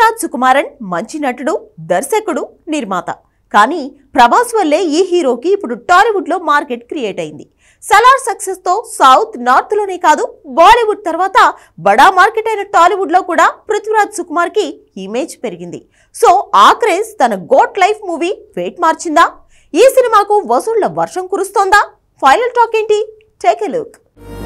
పృథ్వీరాజ్ సుకుమారన్ మంచి నటుడు దర్శకుడు నిర్మాత కానీ ప్రభాస్ వల్లే ఈ హీరోకి ఇప్పుడు టాలీవుడ్ లో మార్కెట్ క్రియేట్ అయింది సలార్ సక్సెస్ తో సౌత్ నార్త్ లోనే కాదు బాలీవుడ్ తర్వాత బడా మార్కెట్ అయిన టాలీవుడ్ లో కూడా పృథ్వీరాజ్ సుకుమార్ కి ఇమేజ్ పెరిగింది సో ఆ క్రేజ్ తన గోట్ లైఫ్ మూవీ వెయిట్ మార్చిందా ఈ సినిమాకు వసూళ్ల వర్షం కురుస్తోందా ఫైనల్ టాక్ ఏంటి take a look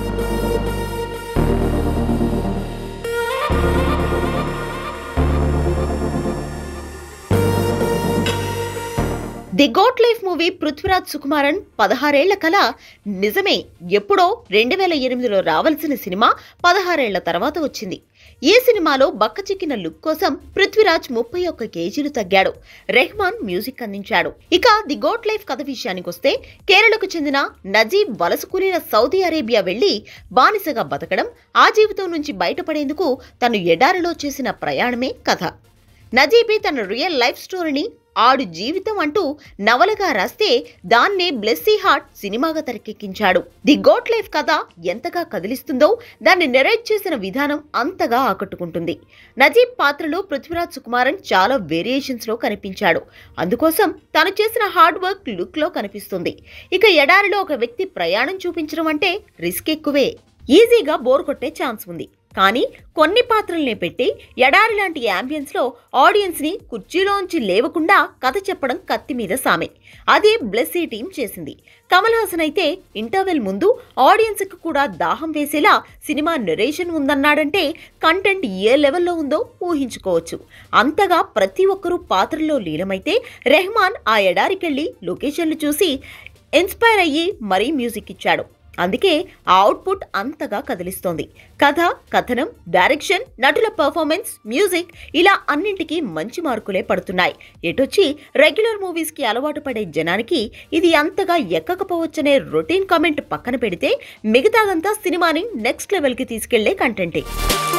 the goat life movie Prithviraj Sukumaran పదహారేళ్ల కల నిజమే ఎప్పుడో రెండు వేల ఎనిమిదిలో రావాల్సిన సినిమా పదహారేళ్ల తర్వాత వచ్చింది ఈ సినిమాలో బక్కచిక్కిన లుక్ కోసం పృథ్వీరాజ్ ముప్పై ఒక్క కేజీలు తగ్గాడు రెహమాన్ మ్యూజిక్ అందించాడు ఇక ది గోట్ లైఫ్ కథ విషయానికొస్తే కేరళకు చెందిన నజీబ్ వలస కూలిన సౌదీ అరేబియా వెళ్లి బానిసగా బతకడం ఆ జీవితం నుంచి బయటపడేందుకు తను ఎడారిలో చేసిన ప్రయాణమే కథ నజీబీ తన రియల్ లైఫ్ స్టోరీని ఆడు జీవితం అంటూ నవలగా రాస్తే దాన్నే బ్లెస్సీ హార్ట్ సినిమాగా తెరకెక్కించాడు ది గోట్ లైఫ్ కథ ఎంతగా కదిలిస్తుందో దాన్ని నెరేట్ చేసిన విధానం అంతగా ఆకట్టుకుంటుంది నజీబ్ పాత్రలో పృథ్వీరాజ్ సుకుమారన్ చాలా వేరియేషన్స్ లో కనిపించాడు అందుకోసం తను చేసిన హార్డ్ వర్క్ లుక్ లో కనిపిస్తుంది ఇక ఎడారిలో ఒక వ్యక్తి ప్రయాణం చూపించడం అంటే రిస్క్ ఎక్కువే ఈజీగా బోర్ కొట్టే ఛాన్స్ ఉంది కానీ కొన్ని పాత్రల్ని పెట్టి ఎడారి లాంటి యాంబియన్స్ లో ఆడియన్స్ ని కుర్చీలోంచి లేవకుండా కథ చెప్పడం కత్తి మీద సామే అదే బ్లెస్సీ టీం చేసింది కమల్ హాసన్ అయితే ఇంటర్వెల్ ముందు ఆడియన్స్ కు కూడా దాహం వేసేలా సినిమా నెరేషన్ ఉందన్నాడంటే కంటెంట్ ఏ లెవెల్లో ఉందో ఊహించుకోవచ్చు అంతగా ప్రతి ఒక్కరూ పాత్రలో లీనమైతే రెహమాన్ ఆ ఎడారికెళ్ళి లొకేషన్లు చూసి ఇన్స్పైర్ అయ్యి మరీ మ్యూజిక్ ఇచ్చాడు అందుకే ఆ అవుట్పుట్ అంతగా కదిలిస్తోంది కథ కథనం డైరెక్షన్ నటుల పర్ఫార్మెన్స్ మ్యూజిక్ ఇలా అన్నింటికీ మంచి మార్కులే పడుతున్నాయి ఎటొచ్చి రెగ్యులర్ మూవీస్ కి అలవాటు పడే జనానికి ఇది అంతగా ఎక్కకపోవచ్చనే రొటీన్ కామెంట్ పక్కన పెడితే మిగతాదంతా సినిమాని నెక్స్ట్ లెవెల్ కి తీసుకెళ్లే కంటెంటే